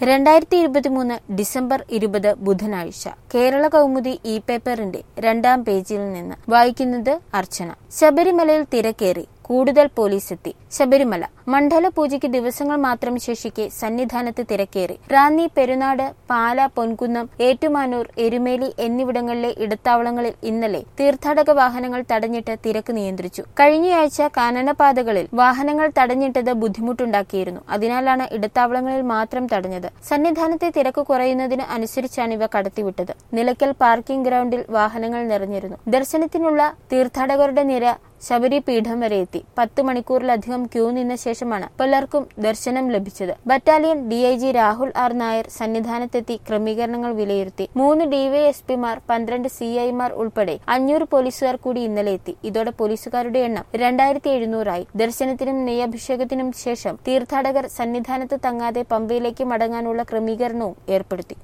രണ്ടായിരത്തി ഇരുപത്തിമൂന്ന് ഡിസംബർ ഇരുപത് ബുധനാഴ്ച കേരള കൗമുദി ഇ പേപ്പറിന്റെ രണ്ടാം പേജിൽ നിന്ന് വായിക്കുന്നത് അർച്ചന ശബരിമലയിൽ തിരക്കേറി കൂടുതൽ പോലീസ് എത്തി ശബരിമല മണ്ഡല പൂജയ്ക്ക് ദിവസങ്ങൾ മാത്രം ശേഷിക്കെ സന്നിധാനത്ത് തിരക്കേറി റാന്നി പെരുനാട് പാല പൊൻകുന്നം ഏറ്റുമാനൂർ എരുമേലി എന്നിവിടങ്ങളിലെ ഇടത്താവളങ്ങളിൽ ഇന്നലെ തീർത്ഥാടക വാഹനങ്ങൾ തടഞ്ഞിട്ട് തിരക്ക് നിയന്ത്രിച്ചു കഴിഞ്ഞയാഴ്ച കാനനപാതകളിൽ വാഹനങ്ങൾ തടഞ്ഞിട്ടത് ബുദ്ധിമുട്ടുണ്ടാക്കിയിരുന്നു അതിനാലാണ് ഇടത്താവളങ്ങളിൽ മാത്രം തടഞ്ഞത് സന്നിധാനത്തെ തിരക്ക് കുറയുന്നതിന് അനുസരിച്ചാണ് ഇവ കടത്തിവിട്ടത് നിലയ്ക്കൽ പാർക്കിംഗ് ഗ്രൗണ്ടിൽ വാഹനങ്ങൾ നിറഞ്ഞിരുന്നു ദർശനത്തിനുള്ള തീർത്ഥാടകരുടെ നിര ശബരി പീഠം വരെ എത്തി പത്ത് മണിക്കൂറിലധികം ക്യൂ നിന്ന ശേഷമാണ് പലർക്കും ദർശനം ലഭിച്ചത് battalion DIG Rahul R Nair സന്നിധാനത്തെത്തി ക്രമീകരണങ്ങൾ വിലയിരുത്തി മൂന്ന് ഡിവൈഎസ്പിമാർ പന്ത്രണ്ട് സിഐമാർ ഉൾപ്പെടെ അഞ്ഞൂറ് പോലീസുകാർ കൂടി ഇന്നലെ എത്തി ഇതോടെ പോലീസുകാരുടെ എണ്ണം രണ്ടായിരത്തി എഴുന്നൂറായി ദർശനത്തിനും നെയ്യഭിഷേകത്തിനും ശേഷം തീർത്ഥാടകർ സന്നിധാനത്ത് തങ്ങാതെ പമ്പയിലേക്ക് മടങ്ങാനുള്ള ക്രമീകരണവും ഏർപ്പെടുത്തി